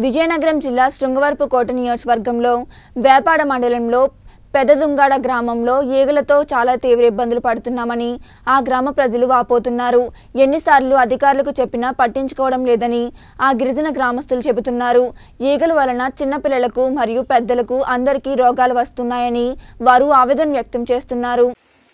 విజయనగరం జిల్లా శృంగవరపుకోట నియోజకవర్గంలో వేపాడ మండలంలో పెదదుంగాడ గ్రామంలో ఈగలతో చాలా తీవ్ర ఇబ్బందులు పడుతున్నామని ఆ గ్రామ ప్రజలు వాపోతున్నారు ఎన్నిసార్లు అధికారులకు చెప్పినా పట్టించుకోవడం లేదని ఆ గిరిజన గ్రామస్తులు చెబుతున్నారు ఈగల వలన చిన్నపిల్లలకు మరియు పెద్దలకు అందరికీ రోగాలు వస్తున్నాయని వారు ఆవేదన వ్యక్తం చేస్తున్నారు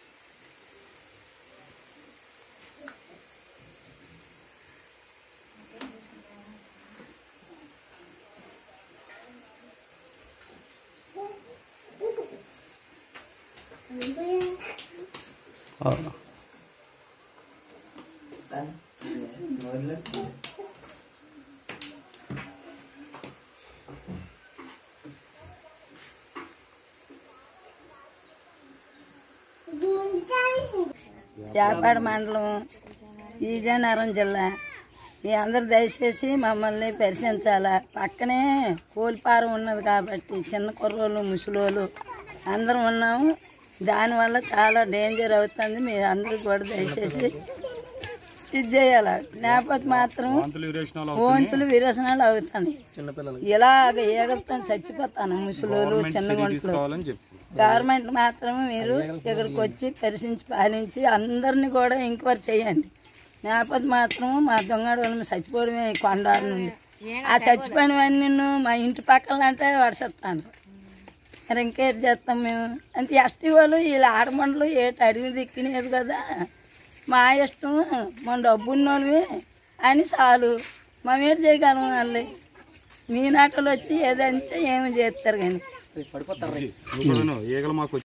యాపాడ మండలం విజయనగరం జిల్లా మీ అందరు దయచేసి మమ్మల్ని పరిశీలించాలా పక్కనే కోల్పారం ఉన్నది కాబట్టి చిన్న కుర్రోళ్ళు ముసలోళ్ళు అందరం ఉన్నాము దానివల్ల చాలా డేంజర్ అవుతుంది మీరు అందరూ కూడా దయచేసి ఇది చేయాలి లేకపోతే మాత్రం ఓంతులు విరసనాలు అవుతాయి ఇలాగ ఈగలతో చచ్చిపోతాను ముసలోళ్ళు చిన్న గుంటలు గవర్నమెంట్ మాత్రం మీరు ఇక్కడికి వచ్చి పరిశీలించి పాలించి అందరినీ కూడా ఎంక్వైరీ చేయండి లేకపోతే మాత్రం మా దొంగడు వాళ్ళు చచ్చిపోవడమే ఈ కొండారు నుండి ఆ చచ్చిపోయినవన్నీ నిన్ను మా ఇంటి పక్కన అంటే వడిసేస్తాను మరి ఇంకేటి చేస్తాం మేము అంతే ఎస్టీ వాళ్ళు వీళ్ళ ఆడమండలు ఏటి అడిగి దిక్కినేది కదా మా ఇష్టం మన డబ్బు ఉన్నోళ్ళవి అని చాలు మేము ఏటి చేయగలం వాళ్ళు మీ నాటలు వచ్చి ఏదంటే ఏమి చేస్తారు కానీ ఈగలు మాకు